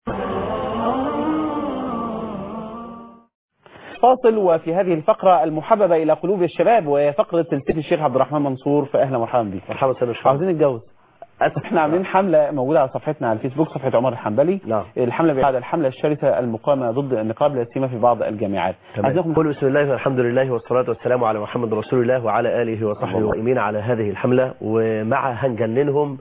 فاصل وفي هذه الفقرة المحببة إلى قلوب الشباب وهي فقرة سلسلة الشيخ عبد الرحمن منصور فأهلا ومرحبا بك مرحبا سيدنا الشيخ عاوزين نتجوز احنا عاملين حملة موجودة على صفحتنا على الفيسبوك صفحة عمر الحنبلي نعم. الحملة بعد الحملة الشرسة المقامة ضد النقاب لا سيما في بعض الجامعات عايزينكم قول بسم الله والحمد لله والصلاة والسلام على محمد رسول الله وعلى آله وصحبه القائمين على هذه الحملة ومع هنجننهم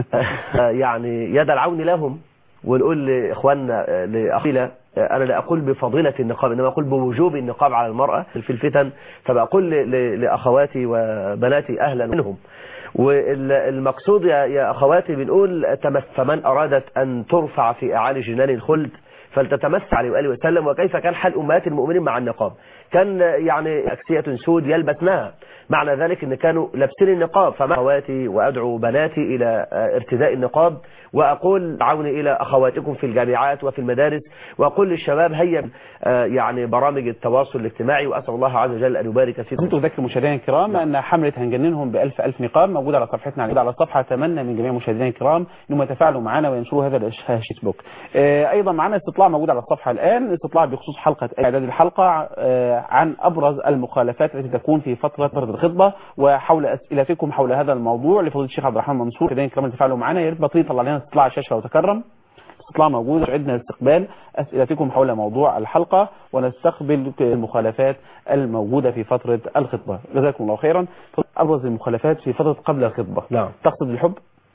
يعني يد العون لهم ونقول لإخواننا لأخينا أنا لا أقول بفضيلة النقاب إنما أقول بوجوب النقاب على المرأة في الفتن فبقول ل- ل- لأخواتي وبناتي أهلا منهم والمقصود يا يا أخواتي بنقول تمس فمن أرادت أن ترفع في أعالي جنان الخلد فلتتمس عليه وآله وسلم وكيف كان حال أمهات المؤمنين مع النقاب كان يعني أكسية سود يلبسنها معنى ذلك أن كانوا لابسين النقاب فمع أخواتي وأدعو بناتي إلى آه، ارتداء النقاب وأقول عوني إلى أخواتكم في الجامعات وفي المدارس وأقول للشباب هيا آه، يعني برامج التواصل الاجتماعي وأسأل الله عز وجل أن يبارك فيكم كنت أذكر مشاهدينا الكرام أن حملة هنجننهم بألف ألف نقاب موجودة على صفحتنا على على الصفحة أتمنى من جميع مشاهدينا الكرام أنهم يتفاعلوا معنا وينشروا هذا الفيسبوك آه، أيضا معنا استطلاع موجود على الصفحة الآن استطلاع بخصوص حلقة إعداد الحلقة آه، عن أبرز المخالفات التي تكون في فترة فترة الخطبة وحول أسئلتكم حول هذا الموضوع لفضيلة الشيخ عبد الرحمن منصور مشاهدينا الكرام يتفاعلوا معنا يا ريت بطريقة طلع لنا استطلاع على الشاشة لو تكرم استطلاع موجود عندنا استقبال أسئلتكم حول موضوع الحلقة ونستقبل المخالفات الموجودة في فترة الخطبة جزاكم الله خيرا أبرز المخالفات في فترة قبل الخطبة نعم تقصد الحب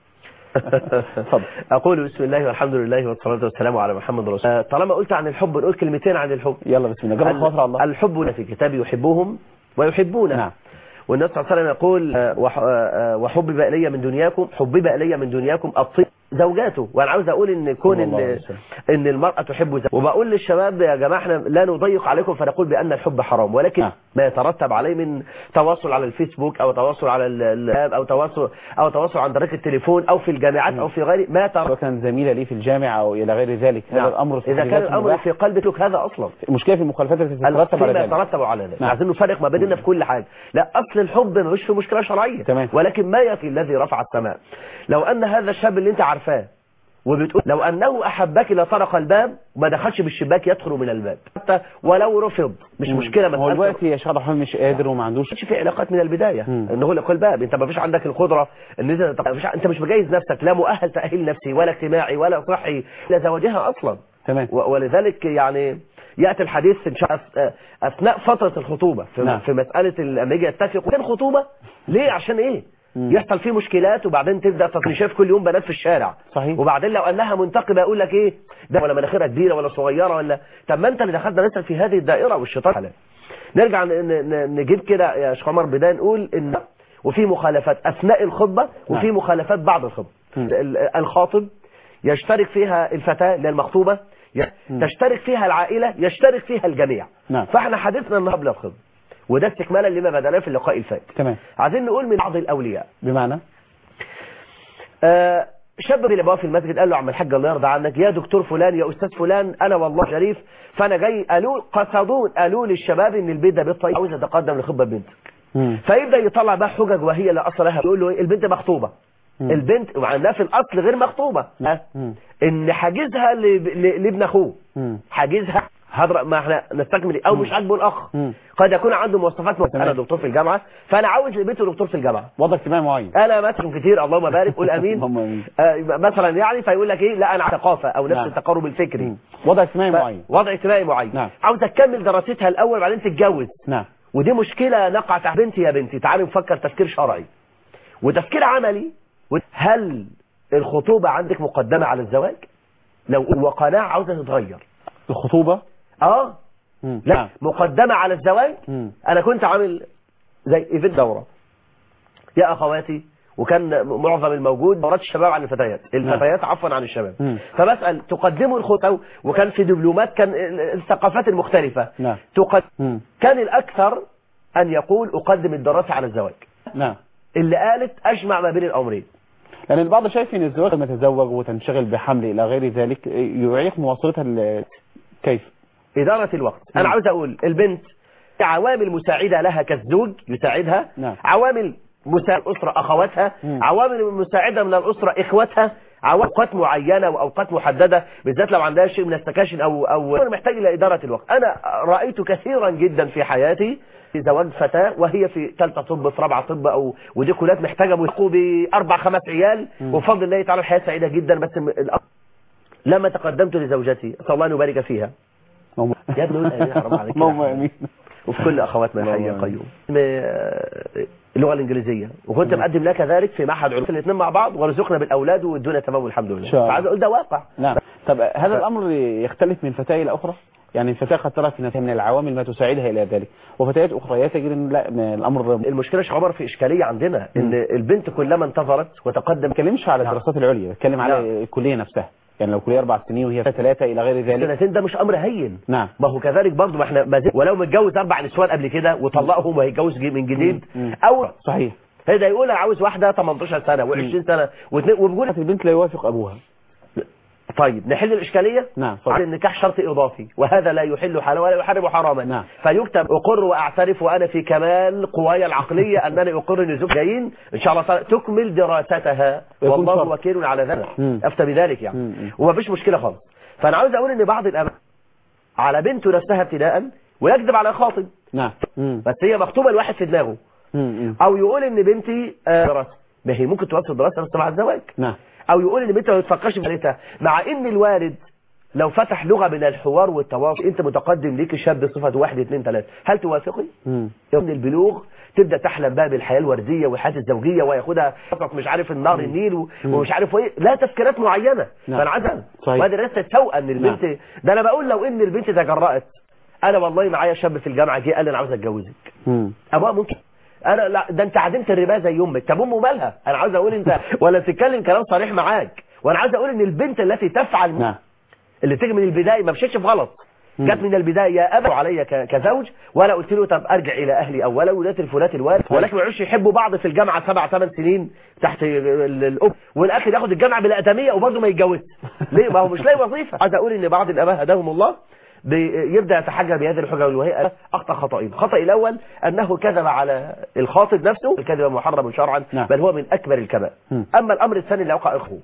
اتفضل. أقول بسم الله والحمد لله والصلاة والسلام على محمد رسول الله طالما قلت عن الحب نقول كلمتين عن الحب يلا بسم الله جرب خاطر على الله الحب في الكتاب يحبهم ويحبونه نعم. والنبي صلى الله عليه وسلم يقول آه، وح- آه، آه، وحبب إلي من دنياكم حبب إلي من دنياكم الطيب زوجاته وانا عاوز اقول ان كون صلى الله عليه ان وسلم. ان المراه تحب زوجها وبقول للشباب يا جماعه احنا لا نضيق عليكم فنقول بان الحب حرام ولكن نعم. ما يترتب عليه من تواصل على الفيسبوك او تواصل على ال- الاب او تواصل او تواصل عن طريق التليفون او في الجامعات او في غيره ما يترتب سواء كان زميلة لي في الجامعة أو إلى غير ذلك هذا الأمر في اذا حد كان ذاته الامر مباح. في قلبك هذا اصلا المشكلة في المخالفات التي تترتب على فيما ذلك يترتب على ذلك نعم. عايزين نفرق ما بيننا في كل حاجة لا أصل الحب مش في مشكلة شرعية تمام. ولكن ما يكفي الذي رفع السماء لو أن هذا الشاب اللي أنت عارفاه وبتقول لو أنه أحبك لطرق الباب وما دخلش بالشباك يدخل من الباب حتى ولو رفض مش مشكلة هو مسألة دلوقتي يا شيخ عبد الرحمن مش قادر وما عندوش مش في علاقات من البداية مم. ان هو يقول الباب انت ما فيش عندك القدرة ان انت طب مش انت مش مجهز نفسك لا مؤهل تأهيل نفسي ولا اجتماعي ولا صحي لزواجها اصلا تمام و- ولذلك يعني يأتي الحديث إن شاء أث- أثناء فترة الخطوبة في, نعم. في مسألة ال- لما يجي يتفق وكان خطوبة ليه عشان إيه مم. يحصل فيه مشكلات وبعدين تبدأ تطري شايف كل يوم بنات في الشارع صحيح. وبعدين لو أنها منتقبة يقول لك إيه ده ولا مناخيرها كبيرة ولا صغيرة ولا طب ما أنت اللي دخلت نفسك في هذه الدائرة والشيطان حلال نرجع ن- ن- نجيب كده يا شيخ عمر بداية نقول إن وفي مخالفات أثناء الخطبة وفي نعم. مخالفات بعد الخطبة مم. ال- الخاطب يشترك فيها الفتاة اللي هي المخطوبة ي- تشترك فيها العائلة يشترك فيها الجميع نعم. فاحنا حديثنا النهارده قبل الخطبة وده استكمالا لما بدأناه في اللقاء الفات تمام عايزين نقول من بعض الأولياء بمعنى آه شاب اللي بقى في المسجد قال له عم الحاج الله يرضى عنك يا دكتور فلان يا أستاذ فلان أنا والله شريف فأنا جاي قالوا قصدون قالوا للشباب إن البيت ده بيت طيب عاوز أتقدم لخطبة بنت مم. فيبدأ يطلع بقى حجج وهي لا أصل لها يقول له إيه البنت مخطوبة مم. البنت مع انها في الأصل غير مخطوبة ها؟ مم. ان حاجزها ل- ل- لابن اخوه مم. حاجزها هضرب ما احنا نستكمل او مش عاجبه الاخ مم. قد يكون عنده مواصفات تمام. انا دكتور في الجامعه فانا عاوز لبنته دكتور في الجامعه وضع اجتماعي معين انا مثلا كتير اللهم بارك قول امين اللهم آمين. آه مثلا يعني فيقول لك ايه لا انا على ثقافه او نفس نعم. التقارب الفكري مم. وضع اجتماعي ف- معين وضع اجتماعي معين نعم. عاوز تكمل دراستها الاول بعدين تتجوز نعم ودي مشكله نقع تحت بنتي يا بنتي تعالي نفكر تفكير شرعي وتفكير عملي هل الخطوبه عندك مقدمه على الزواج لو وقناعه عاوزه تتغير الخطوبة اه مم. لا نعم. مقدمة على الزواج مم. انا كنت عامل زي ايفنت دورة يا اخواتي وكان معظم الموجود دورات الشباب عن الفتيات الفتيات عفوا عن الشباب مم. فبسأل تقدموا الخطوة وكان في دبلومات كان ال- الثقافات المختلفة نعم. تقد... مم. كان الأكثر أن يقول أقدم الدراسة على الزواج نعم اللي قالت أجمع ما بين الأمرين لأن البعض شايف أن الزواج لما تتزوج وتنشغل بحمل إلى غير ذلك يعيق مواصلتها ال- كيف؟ إدارة الوقت أنا مم. عاوز أقول البنت عوامل مساعدة لها كالزوج يساعدها نعم. عوامل مساعدة الأسرة أخواتها مم. عوامل مساعدة من الأسرة إخواتها اوقات معينه واوقات محدده بالذات لو عندها شيء من السكاشن او او أنا محتاج الى اداره الوقت انا رايت كثيرا جدا في حياتي في زواج فتاه وهي في ثالثه طب في رابعه طب او ودي كليات محتاجه ملحقوا باربع خمس عيال وبفضل الله تعالى الحياه سعيده جدا بس م- الأمر لما تقدمت لزوجتي اسال الله ان يبارك فيها اللهم يا ابني قول آمين، حرام عليك يا اللهم أحمد. امين وفي كل اخواتنا الحي اللهم قيوم م- اللغه الانجليزيه وكنت مقدم لها كذلك في معهد علوم الاثنين مع بعض ورزقنا بالاولاد والدنيا تمام والحمد لله إن شاء الله. فعايز اقول ده واقع نعم طب هذا الامر يختلف من فتاه الى اخرى يعني الفتاه قد ترى في نفسها من العوامل ما تساعدها الى ذلك وفتيات اخريات تجد ان لا ما الامر ما المشكله يا شيخ عمر في اشكاليه عندنا ان البنت كلما انتظرت وتقدم بتكلمش على نعم. الدراسات العليا بتكلم على نعم. الكليه نفسها يعني لو كليه اربع سنين وهي ثلاثه الى غير ذلك سنتين ده مش امر هين نعم ما هو كذلك برضه ما احنا ما زي- ولو متجوز اربع نسوان قبل كده وطلقهم وهيتجوز جي- من جديد مم. مم. او صحيح هذا يقول انا عاوز واحده 18 سنه و20 سنه واثنين وبيقول البنت لا يوافق ابوها طيب نحل الاشكاليه نعم طبعا النكاح شرط اضافي وهذا لا يحل حلالا ولا يحرم حراما نعم. فيكتب اقر واعترف وانا في كمال قواي العقليه انني اقر ان زوج جايين ان شاء الله تعالى تكمل دراستها يكون والله شرط. وكيل على ذلك مم. افتى بذلك يعني مم. ومفيش مشكله خالص فانا عاوز اقول ان بعض الاباء على بنته نفسها ابتداء ويكذب على خاطب نعم مم. بس هي مكتوبه الواحد في دماغه مم. او يقول ان بنتي آه، دراسه ما هي ممكن توقف الدراسه بس مع الزواج نعم او يقول ان بنته ما بتفكرش في حالتها مع ان الوالد لو فتح لغه من الحوار والتواصل انت متقدم ليك شاب صفه واحد اثنين ثلاثه هل توافقي؟ مم. يوم البلوغ تبدا تحلم بقى بالحياه الورديه والحياه الزوجيه وياخدها فقط مش عارف النار النيل و- ومش عارف ايه لا تفكيرات معينه نعم. فانا عايز صحيح. وهذه لسه تسوء ان البنت ده انا بقول لو ان البنت تجرأت انا والله معايا شاب في الجامعه جه قال لي انا عاوز اتجوزك مم. ابوها ممكن انا لا ده انت عدمت الربا زي امك طب امه مالها انا عاوز اقول انت ولا تتكلم كلام صريح معاك وانا عاوز اقول ان البنت التي تفعل نعم اللي تيجي من البدايه ما مشيتش في غلط مم. جت من البدايه يا ابا علي ك- كزوج ولا قلت له طب ارجع الى اهلي اولا ولا تليفونات الوالد ولكن ما يعرفش يحبوا بعض في الجامعه سبع ثمان سنين تحت ال- الام والاخ ياخد الجامعه بالاقدميه وبرضه ما يتجوزش ليه ما هو مش لاقي وظيفه عايز اقول ان بعض الاباء هداهم الله بي- يبدا يتحجج بهذه الحجج وهي اخطا خطأين الخطا الاول انه كذب على الخاطب نفسه الكذب محرم شرعا نعم. بل هو من اكبر الكبائر مم. اما الامر الثاني اللي وقع اخوه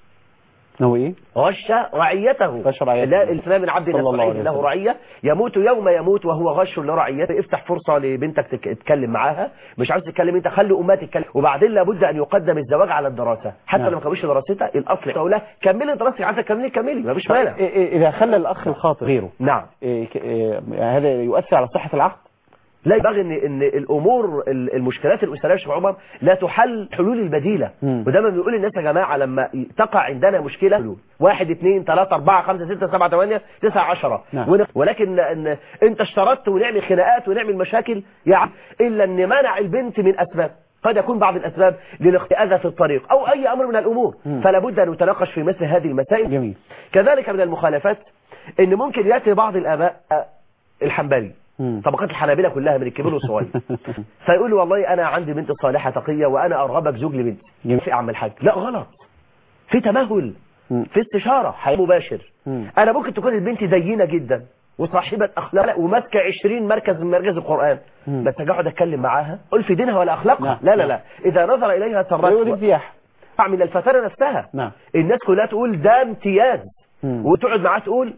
هو ايه غش رعيته غش رعيته. لا الاسلام من عبد صلى الله نستعين عليه له وسلم. رعيه يموت يوم يموت وهو غش لرعيته افتح فرصه لبنتك تك- تتكلم معاها مش عاوز تتكلم انت خلي امها تتكلم وبعدين لابد ان يقدم الزواج على الدراسه حتى نعم. لو ما كملش دراستها الاصل تقول لها كملي دراستك عايزه تكملي كملي مفيش مانع إيه- إيه- اذا خلى الاخ الخاطئ غيره نعم إيه ك- إيه هذا يؤثر على صحه العقد لا ينبغي ان ان الامور ال- المشكلات الاسريه يا شيخ عمر لا تحل حلول البديله مم. ودايما بنقول للناس يا جماعه لما ي- تقع عندنا مشكله حلول واحد اثنين ثلاثة أربعة خمسة ستة سبعة ثمانية تسعة عشرة نعم. ون- ولكن ان انت اشترطت ونعمل خناقات ونعمل مشاكل يعني الا ان منع البنت من اسباب قد يكون بعض الاسباب للاختئاذة في الطريق او اي امر من الامور مم. فلا بد ان نتناقش في مثل هذه المسائل جميل كذلك من المخالفات ان ممكن ياتي بعض الاباء آه، الحنبلي مم. طبقات الحنابلة كلها من الكبير والصغير فيقول لي والله انا عندي بنت صالحة تقية وانا ارغبك زوج لبنتي جميل. في اعمل حاجة لا غلط في تمهل مم. في استشارة حي مباشر مم. انا ممكن تكون البنت دينة جدا وصاحبة اخلاق وماسكة 20 مركز من مراكز القرآن مم. بس اجي اقعد اتكلم معاها قول في دينها ولا اخلاقها نعم. لا لا لا اذا نظر اليها لا سرت يريد زياح من الفتاة نفسها نعم الناس كلها تقول ده امتياز مم. وتقعد معاه تقول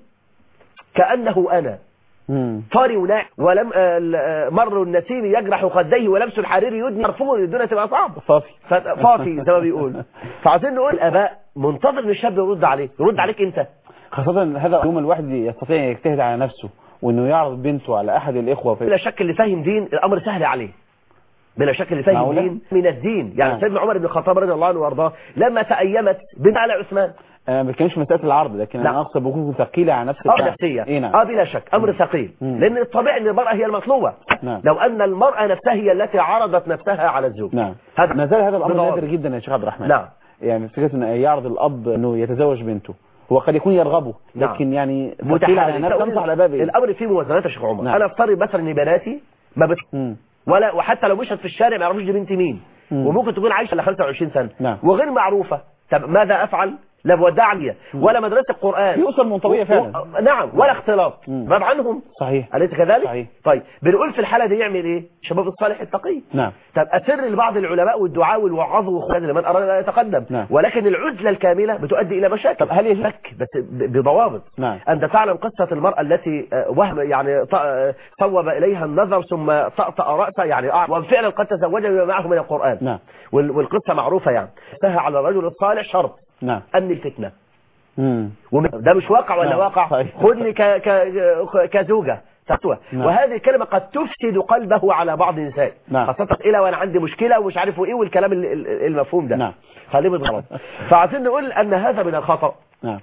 كأنه انا مم. طاري وناع ولم آه، ال- آه، مر النسيم يجرح خديه ولبس الحرير يدني مرفوع الدنيا تبقى صعبه صافي ف- فاطي زي ما بيقول فعايزين نقول الاباء منتظر ان الشاب يرد عليه يرد عليك انت خاصة هذا يوم الواحد يستطيع أن يجتهد على نفسه وأنه يعرض بنته على أحد الإخوة في بلا شك اللي فاهم دين الامر سهل عليه بلا شك اللي فاهم معقولة؟ دين من الدين يعني نعم. سيدنا عمر بن الخطاب رضي الله عنه وارضاه لما تأيمت بنت على عثمان أنا ما بتكلمش في مسألة العرض لكن لا. أنا أقصد بكون ثقيلة على نفس اه الفعل. نفسية إيه نعم اه بلا شك امر ثقيل مم. لان الطبيعي ان المرأة هي المطلوبة نعم. لو ان المرأة نفسها هي التي عرضت نفسها على الزوج نعم هذا ما زال هذا الأمر بالضبط. نادر جدا يا شيخ عبد الرحمن نعم يعني فكرة أنه يعرض الأب أنه يتزوج بنته هو قد يكون يرغبه نعم. لكن يعني ثقيل على نفسه تنصح الآباء بإيه؟ الامر فيه موازنات يا شيخ عمر نعم. انا افترض مثلا ان بناتي ما بت... مم. ولا وحتى لو مشت في الشارع ما يعرفوش دي بنت مين مم. وممكن تكون عايشه ل 25 سنه نعم. وغير معروفه طب ماذا افعل لا مودعة عالية ولا مدرسة قرآن في أسر منطوية و- فعلا و- نعم ولا اختلاط مم. غاب عنهم صحيح أليس كذلك؟ صحيح. طيب بنقول في الحالة دي يعمل إيه؟ شباب الصالح التقي نعم طب أسر لبعض العلماء والدعاء والوعاظ والخلاد لمن أراد أن يتقدم نعم. ولكن العزلة الكاملة بتؤدي إلى مشاكل طب هل يجوز شك بس ب- بضوابط نعم أنت تعلم قصة المرأة التي آه، وهم يعني ط- آه، صوب إليها النظر ثم طأطأ رأسها يعني أع- وفعلا قد تزوج بما معه من القرآن نعم وال- والقصة معروفة يعني سهى على الرجل الصالح شرط نعم أن الفتنة مم. ومن- ده مش واقع ولا نعم، واقع صحيح. خذني ك... ك... كزوجة فتوى نعم. وهذه الكلمة قد تفسد قلبه على بعض النساء نعم. خاصة إلى وأنا عندي مشكلة ومش عارف إيه والكلام ال- ال- المفهوم ده نعم. خليه بالغلط فعايزين نقول أن هذا من الخطأ نعم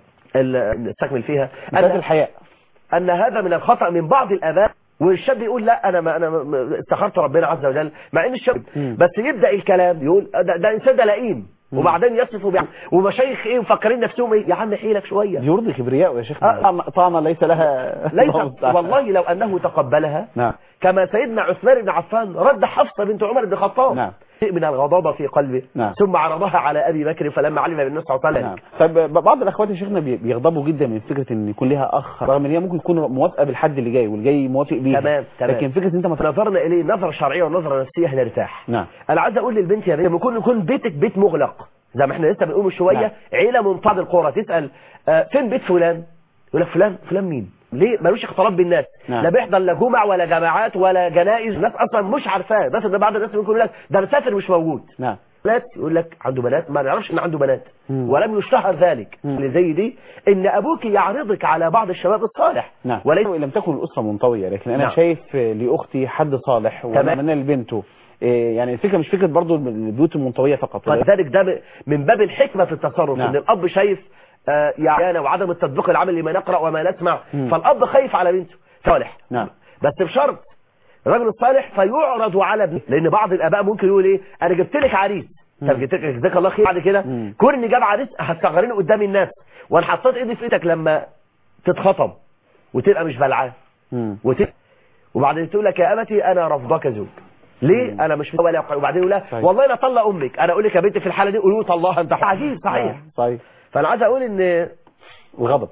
ال- نستكمل فيها مسألة أن, الحياء أن هذا من الخطأ من بعض الآباء والشاب يقول لا انا ما انا ما- استخرت ربنا عز وجل مع ان الشاب مم. بس يبدا الكلام يقول ده, ده انسان ده لئيم وبعدين يصف بع- ومشايخ ايه مفكرين نفسهم ايه يا عم حيلك شويه يرضي كبرياء يا شيخ آه. طعم- طعمة ليس لها ليس الله المستعان. والله لو انه تقبلها نعم كما سيدنا عثمان بن عفان رد حفصه بنت عمر بن الخطاب نعم. شيء من الغضاضه في قلبه نعم. ثم عرضها على ابي بكر فلما علم بالنبي صلى الله عليه نعم وسلم طيب ب- بعض الاخوات يا شيخنا بي- بيغضبوا جدا من فكره ان يكون لها اخ رغم ان هي ممكن تكون موافقه بالحد اللي جاي والجاي موافق بيه تمام، تمام. لكن فكره ان انت ما نظرنا اليه نظره شرعيه ونظره نفسيه هنرتاح نعم انا عايز اقول للبنت يا بنت لما يكون يكون بيتك بيت مغلق زي ما احنا لسه بنقول من شويه نعم. عيله من بعض القرى تسال آه فين بيت فلان يقول لك فلان فلان مين ليه ملوش اختلاط بالناس نعم. لا بيحضر لا جمع ولا جماعات ولا جنائز الناس اصلا مش عارفاه بس ده بعض الناس ممكن يقول لك ده مسافر مش موجود نعم بنات يقول لك عنده بنات ما نعرفش ان عنده بنات مم. ولم يشتهر ذلك مم. اللي زي دي ان ابوك يعرضك على بعض الشباب الصالح نعم وليس وليس لم تكن الاسره منطويه لكن انا نعم. شايف لاختي حد صالح تمام. واتمنى لبنته إيه، يعني الفكره مش فكره برضو البيوت المنطويه فقط فلذلك ده ب- من باب الحكمة في التصرف نعم. ان الاب شايف آه، يعني وعدم التطبيق العملي لما نقرأ وما نسمع مم. فالاب خايف على بنته صالح نعم بس بشرط الرجل الصالح فيعرض على ابنه لان بعض الاباء ممكن يقول ايه انا جبت لك عريس مم. طب جبت لك جزاك الله خير بعد كده مم. كون اني جاب عريس هتصغريني قدام الناس وانا حطيت ايدي في ايدك لما تتخطب وتبقى مش بلعاه مم. وت... وبعدين تقول لك يا امتي انا رفضك زوج ليه مم. انا مش ولا وبعدين يقول لها صحيح. والله انا طلق امك انا اقول لك يا بنتي في الحاله دي قولوا طلقها انت عجيب صحيح نعم، صحيح فانا عايز اقول ان الغضب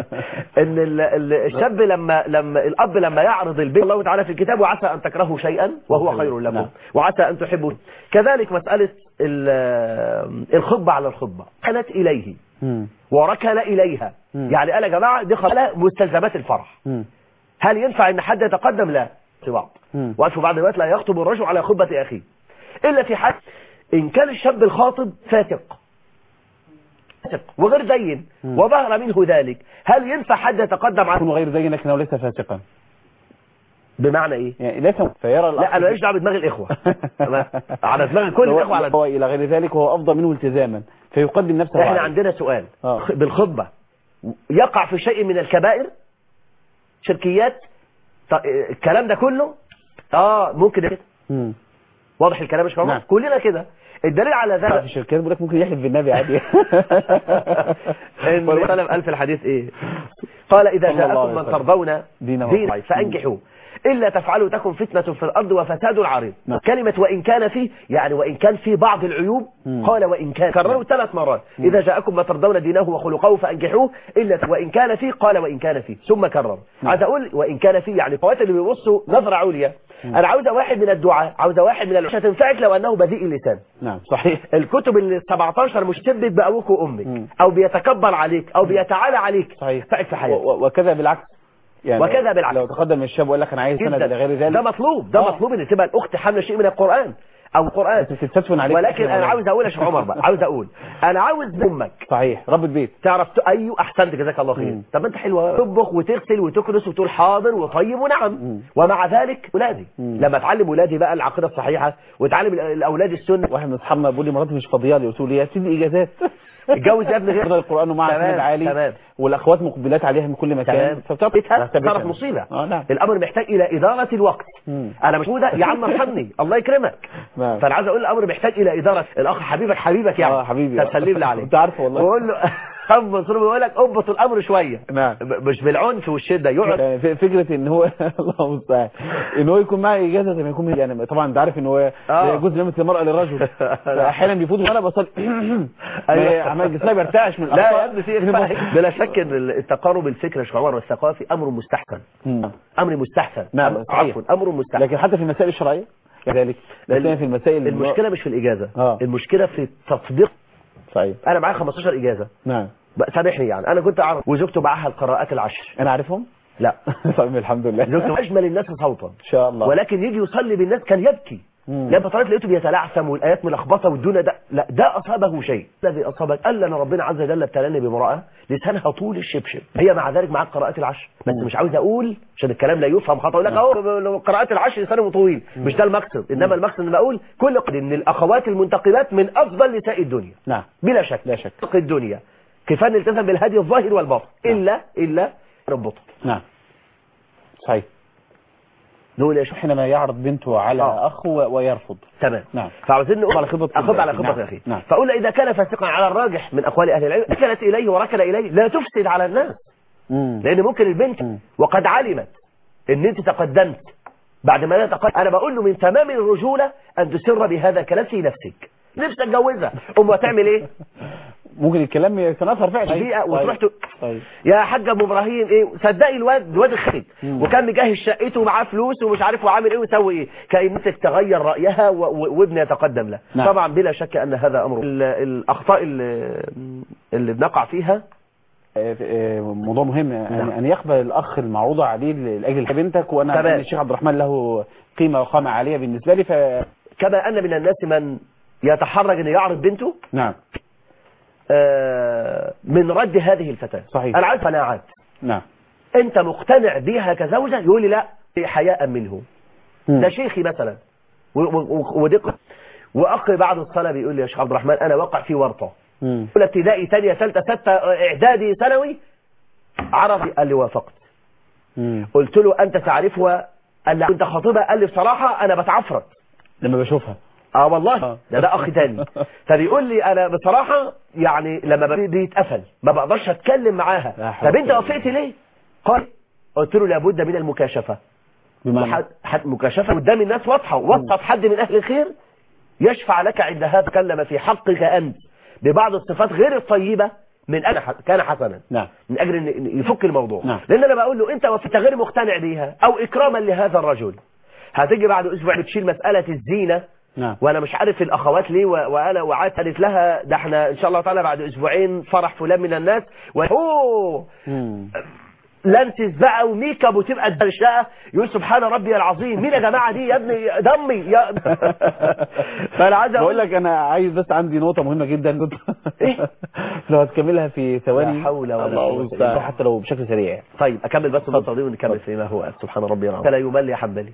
ان ال- ال- الشاب لما لما الاب لما يعرض البيت الله تعالى في الكتاب وعسى ان تكرهوا شيئا وهو خير لكم نعم. وعسى ان تحبوا كذلك مساله ال- الخطبه على الخطبه كانت اليه مم. وركل اليها مم. يعني قال يا جماعه دي خلاص مستلزمات الفرح مم. هل ينفع ان حد يتقدم لا في بعض مم. وفي بعض الوقت لا يخطب الرجل على خطبه اخيه الا في حال ان كان الشاب الخاطب فاسق فاسق وغير دين مم. وظهر منه ذلك هل ينفع حد يتقدم على يكون غير زي لكنه ليس فاسقا بمعنى ايه يعني ليس فيرى لا انا ماليش دعوه بدماغ الاخوه أنا على دماغ كل هو- الاخوه على هو الى غير ذلك وهو افضل منه التزاما فيقدم نفسه احنا عليه. عندنا سؤال آه. بالخطبه يقع في شيء من الكبائر شركيات ط- الكلام ده كله اه ممكن كده مم. واضح الكلام مش نعم. واضح كلنا كده الدليل على في ذلك الشركات بيقول لك ممكن يحلف بالنبي عادي ان سلم قال في الحديث ايه قال اذا صلى الله جاءكم عليه من وسلم. ترضون دينه دينه وخلقه. فانكحوه الا تفعلوا تكن فتنه في الارض وفساد عريض نعم. كلمه وان كان فيه يعني وان كان في بعض العيوب مم. قال وان كان كرروا ثلاث مرات مم. اذا جاءكم من ترضون دينه وخلقه فانكحوه الا وان كان فيه قال وان كان فيه ثم كرر نعم. عايز اقول وان كان فيه يعني الفوات اللي بيبصوا نظره عليا انا عاوز واحد من الدعاء عاوز واحد من العلماء مش هتنفعك لو انه بذيء اللسان نعم صحيح الكتب اللي 17 مشتبك بأبوك وأمك مم. أو بيتكبر عليك أو بيتعالى عليك صحيح فعل في حياتك و- و- وكذا بالعكس يعني وكذا بالعكس. لو تقدم الشاب وقال لك انا عايز سند جدا الى غير ذلك ده مطلوب ده آه. مطلوب ان تبقى الاخت حامله شيء من القران او القران بس بتتسفن عليك ولكن انا عاوز اقول يا شيخ عمر بقى عاوز اقول انا عاوز امك صحيح رب البيت تعرف ت... ايوه احسنت جزاك الله خير مم. طب انت حلوه تطبخ وتغسل وتكنس وتقول حاضر وطيب ونعم مم. ومع ذلك ولادي مم. لما اتعلم ولادي بقى العقيده الصحيحه وتعلم ال- الاولاد السنه واحد من اصحابنا بيقول لي مراتي مش فاضيه لي قلت له يا سيدي اجازات اتجوز يا ابني غير حفظ القران ومعها تمام، سند عالي تمام. والاخوات مقبلات عليها من كل مكان تمام فبتعرف بيتها تثبتها. صارت مصيبه اه نعم الامر محتاج الى اداره الوقت مم. انا مش موده يا عم ارحمني الله يكرمك نعم. فانا عايز اقول الامر محتاج الى اداره الاخ حبيبك حبيبك يعني اه حبيبي تسلم لي عليه كنت عارفه والله واقول له خالد منصور بيقول لك اضبط الامر شويه نعم ب- مش بالعنف والشده يقعد يعني ف- فكره ان هو الله المستعان ان هو يكون معاه اجازه زي ما يكون يعني طبعا انت عارف ان هو آه. لا يجوز لمس المراه للرجل فاحيانا بيفوت وانا بصل أيوة. عمال جسمي بيرتعش من لا يا الأخطاء. ابني في بلا شك ان التقارب الفكري يا عمر والثقافي امر مستحسن مم. امر مستحسن نعم، أمر- صحيح. عفوا امر مستحسن لكن حتى في المسائل الشرعيه كذلك لكن في المسائل اللي- المشكله مش في الاجازه آه. المشكله في تطبيق صحيح انا معايا 15 اجازه نعم بقى سامحني يعني انا كنت اعرف وزوجته معاها القراءات العشر انا عارفهم لا طيب الحمد لله زوجته اجمل الناس صوتا ان شاء الله ولكن يجي يصلي بالناس كان يبكي مم. لا بطريقه لقيته بيتلعثم والايات ملخبطه والدنيا ده لا ده اصابه شيء الذي اصابك قال لنا ربنا عز وجل ابتلاني بامراه لسانها طول الشبشب هي مع ذلك معاك قراءات العشر بس مم. مش عاوز اقول عشان الكلام لا يفهم خطا اقول لك اهو لو قراءات العشر لسانه طويل مش ده المقصد انما المقصد ان بقول كل قد ان الاخوات المنتقبات من افضل نساء الدنيا نعم بلا شك لا شك. نساء الدنيا كفايه نلتزم بالهدي الظاهر والباطن نعم. الا الا ربطه نعم صحيح نقول يا شيخ حينما يعرض بنته على آه. اخ و- ويرفض تمام نعم. فعاوزين نقول على خبرة اخذ على الأخي. خبرة نعم. اخي نعم. فقلنا اذا كان فاسقا على الراجح من اقوال اهل العلم ركنت اليه وركن اليه لا تفسد على الناس مم. لان ممكن البنت مم. وقد علمت ان انت تقدمت بعد ما لا تقدم انا بقول له من تمام الرجوله ان تسر بهذا الكلام في نفسك نفسك اتجوزها ام هتعمل ايه ممكن الكلام يتناثر فعلا دقيقة وتروح ت- طيب يا حاج ابو ابراهيم ايه صدقي الواد الواد الخريج مم. وكان مجهز شقته ومعاه فلوس ومش عارف وعامل ايه ويسوي ايه كان نفسك تغير رايها و- و- وابن يتقدم له نعم. طبعا بلا شك ان هذا امر ال- الاخطاء اللي, اللي بنقع فيها آه، آه، موضوع مهم نعم. أن أن يقبل الأخ المعروضة عليه لاجل بنتك وأنا تمام. أن الشيخ عبد الرحمن له قيمة وقامة عالية بالنسبة لي ف كما ان من الناس من يتحرج ان يعرض بنته نعم آه، من رد هذه الفتاه صحيح. انا عايز قناعات نعم انت مقتنع بها كزوجه يقول لي لا حياء منه مم. ده شيخي مثلا و- و- ودق واخ بعد الصلاه بيقول لي يا شيخ عبد الرحمن انا واقع في ورطه مم. اولى ابتدائي ثانيه ثالثه سته اعدادي ثانوي عرفي قال لي وافقت مم. قلت له انت تعرفها قال لي انت خاطبها قال لي بصراحه انا بتعفرت لما بشوفها اه والله آه. ده ده اخ تاني فبيقول لي انا بصراحه يعني لما بي- بيتقفل ما بقدرش اتكلم لا معاها حول طب انت ولا وافقت ليه قال قلت له لابد من المكاشفه بمعنى وحد حد مكاشفة قدام الناس واضحة وسط حد من أهل الخير يشفع لك عند هذا تكلم في حقك أنت ببعض الصفات غير الطيبة من أجل ح- كان حسنا نعم من أجل إن- إن يفك الموضوع نعم. لأن أنا بقول له أنت وفيت غير مقتنع بيها أو إكراما لهذا الرجل هتيجي بعد أسبوع بتشيل مسألة الزينة نعم وانا مش عارف الاخوات ليه و- وانا وعدت قالت لها ده احنا ان شاء الله تعالى بعد اسبوعين فرح فلان من الناس و... اوه مم. لانتس بقى وميك اب وتبقى الشقه يقول سبحان ربي العظيم مين يا جماعه دي يا ابني دمي يا فانا عايز بقول اقول لك انا عايز بس عندي نقطة مهمة جدا كنت إيه؟ لو هتكملها في ثواني لا حول ولا الله قوة إلا المستعان. بالله. حتى لو بشكل سريع طيب اكمل بس النقطه دي ونكمل فيما هو سبحان ربي العظيم فلا يمل يا حنبلي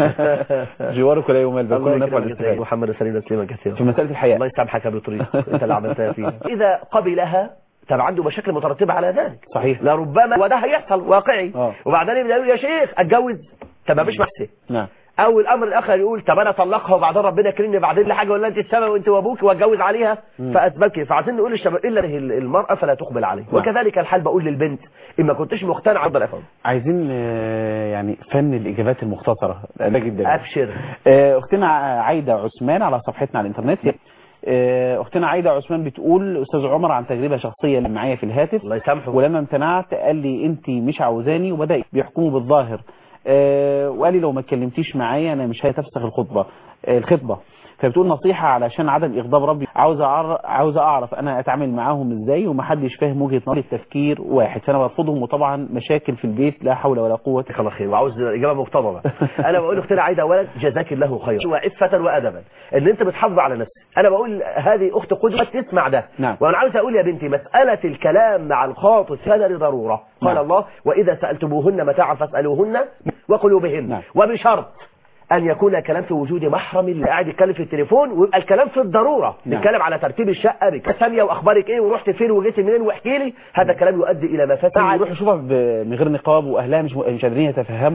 جوارك لا يمل الله بكل نفع يكرمك يا سيدي الاستفادة محمد سليم تسليما كثيرا في مسألة الحياة الله يسامحك يا ابو طريق انت اللي عملتها فيها اذا قبلها طب عنده مشاكل مترتبه على ذلك صحيح لربما وده هيحصل واقعي آه. وبعدين يبدا يقول يا شيخ اتجوز طب ما فيش محسن نعم او الامر الاخر يقول طب انا اطلقها وبعدين ربنا يكرمني بعدين لي حاجه ولا انت السبب وانت وابوك واتجوز عليها مم. فاثبت فعايزين نقول للشباب الا هي المراه فلا تقبل عليه نعم. وكذلك الحال بقول للبنت ان ما كنتش مقتنع افضل افهم عايزين آه، يعني فن الإجابات المختصرة ده جدا ابشر آه، أختنا عايدة عثمان على صفحتنا على الإنترنت آه، أختنا عايدة عثمان بتقول أستاذ عمر عن تجربة شخصية اللي معايا في الهاتف الله يسامحه ولما امتنعت قال لي انت مش عاوزاني وبدا بيحكموا بالظاهر آه وقال لي لو ما اتكلمتيش معايا انا مش هتفسخ الخطبه آه الخطبه فبتقول نصيحه علشان عدم اغضاب ربي عاوز أعرف عاوز اعرف انا اتعامل معاهم ازاي ومحدش فاهم وجهه نظري التفكير واحد فانا برفضهم وطبعا مشاكل في البيت لا حول ولا قوه جزاك الله خير وعاوز اجابه مقتضبه انا بقول لاختنا عايده اولا جزاك الله خيرا وعفه وادبا ان انت بتحافظ على نفسك انا بقول هذه اخت قدوه تسمع ده نعم. وانا عاوز اقول يا بنتي مساله الكلام مع الخاطب هذا لضروره قال نعم. الله واذا سالتموهن متاعا فاسالوهن وقلوبهن نعم. وبشرط ان يكون الكلام في وجود محرم اللي قاعد يتكلم في التليفون ويبقى الكلام في الضروره نعم. نتكلم على ترتيب الشقه بك ثانيه واخبارك ايه ورحت فين وجيت منين واحكي لي هذا كلام يؤدي الى مفاسد يروح يشوفها ب- من غير نقاب واهلها مش مش قادرين يتفهموا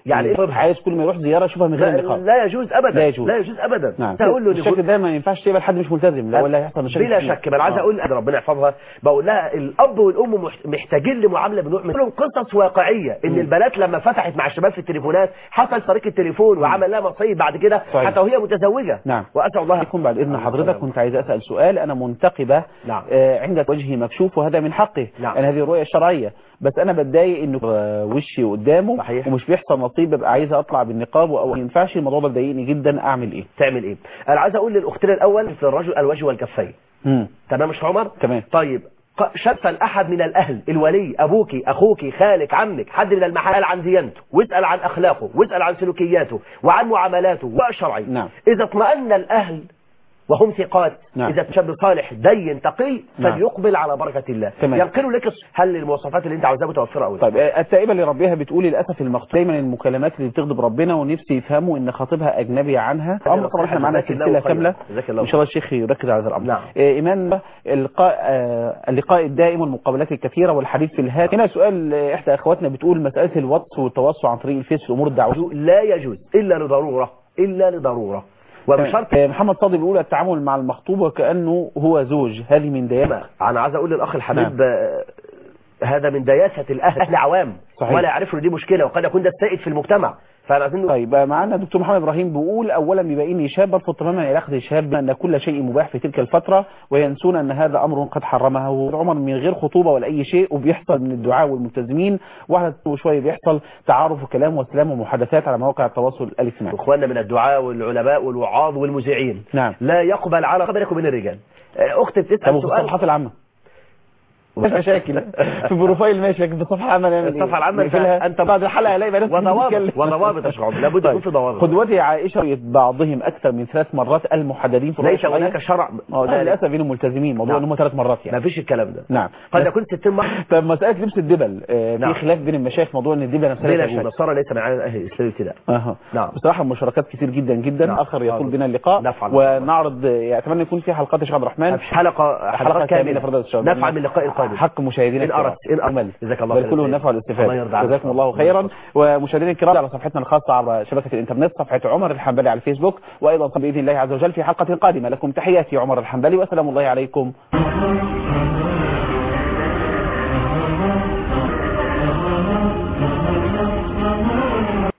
يعني إيه؟ عايز كل ما يروح زياره يشوفها من غير لا, النقاب لا يجوز ابدا لا يجوز. لا يجوز ابدا نعم تقول له الشكل ده ما ينفعش تقبل حد مش ملتزم لا ولا هيحصل مشاكل بلا كتير. شك بل عايز آه. اقول أنا ربنا يحفظها بقول لها الاب والام مح- محتاجين لمعامله بنوع من لهم قصص واقعيه ان البنات لما فتحت مع الشباب في التليفونات حصل طريق التليفون وعمل لها مصيب بعد كده صحيح. حتى وهي متزوجه نعم واسال الله عليكم بعد اذن حضرتك كنت عايز اسال سؤال انا منتقبه نعم. آه، عند وجهي مكشوف وهذا من حقي نعم. انا هذه الرؤيه الشرعيه بس انا بتضايق انه آه، وشي قدامه صحيح. ومش بيحصل نصيب ببقى عايزه اطلع بالنقاب او ما ينفعش الموضوع ده بيضايقني جدا اعمل ايه تعمل ايه انا عايز اقول للاختين الاول في الرجل الوجه والكفين مم. تمام مش عمر تمام. طيب ق- شفا احد من الاهل الولي ابوك اخوك خالك عمك حد من المحال عن ديانته واسال عن اخلاقه واسال عن سلوكياته وعن معاملاته والشرعي نعم. اذا اطمأن الاهل وهم ثقات نعم. اذا شاب صالح دين تقي نعم. فليقبل على بركه الله تمام. ينقل لك الص- هل المواصفات اللي انت عاوزها متوفره او لا طيب آه، التائبه اللي ربيها بتقول للاسف المخطوب دايما المكالمات اللي بتغضب ربنا ونفسي يفهموا ان خطيبها اجنبي عنها امر طبعا احنا معانا جزاك الله سلسله خيرا. كامله جزاك الله ان شاء الله الشيخ يركز على هذا الامر نعم. آه، ايمان اللقاء آه، اللقاء الدائم والمقابلات الكثيره والحديث في الهاتف هنا سؤال آه، احدى اخواتنا بتقول مساله الواتس والتواصل عن طريق الفيس في الامور الدعويه لا يجوز الا لضروره الا لضروره وبشرط آه، محمد صادق بيقول التعامل مع المخطوب وكانه هو زوج هذه من ديانه انا عايز اقول للاخ الحبيب آه، هذا من دياسه الاهل اهل عوام صحيح. ولا يعرفوا ان دي مشكله وقد يكون ده السائد في المجتمع فانا عايزين طيب آه، معانا دكتور محمد ابراهيم بيقول اولا بما اني شاب برفض تماما علاقه الشاب بان كل شيء مباح في تلك الفتره وينسون ان هذا امر قد حرمه عمر من غير خطوبه ولا اي شيء وبيحصل من الدعاء والملتزمين واحده وشويه بيحصل تعارف وكلام وسلام ومحادثات على مواقع التواصل الاجتماعي اخواننا من الدعاء والعلماء والوعاظ والمذيعين نعم لا يقبل على بينك وبين الرجال آه، اختي طب بتسال وفي سؤال الصفحات العامه مش مشاكل في بروفايل ماشي لكن في الصفحه العامه نعمل ايه؟ الصفحة العامة أنت- نقفلها؟ أنت- بعد الحلقه الاقي بنات وضوابط بتتكلم. وضوابط يا شيخ عمر لابد يكون في ضوابط قدوتي عائشه رؤية بعضهم اكثر من ثلاث مرات المحددين في ليس الرؤية هناك شرع اه لا للاسف بينهم ملتزمين موضوع نعم. ان هم ثلاث مرات ما يعني فيش الكلام ده نعم قد يكون 60 مرة طب مساله لبس الدبل آه نعم. في خلاف بين المشايخ موضوع ان الدبل نفسها بلا لا شك تجوز. النصارى ليس معنا اهل الاسلام ابتداء اها نعم. بصراحه المشاركات كتير جدا جدا نعم. اخر يطول نعم. بنا اللقاء نفعل. ونعرض يعني اتمنى يكون في حلقات يا شيخ عبد الرحمن حلقة حلقة كاملة فرد الشباب نفعل من اللقاء القادم حق مشاهدينا إن أردت إن أردت أمل جزاك الله بل خير كله النفع والاستفادة الله يرضى عنك. جزاكم الله خيرا ومشاهدينا الكرام على صفحتنا الخاصة على شبكة الإنترنت صفحة عمر الحنبلي على الفيسبوك وأيضا بإذن الله عز وجل في حلقة قادمة لكم تحياتي عمر الحنبلي وسلام الله عليكم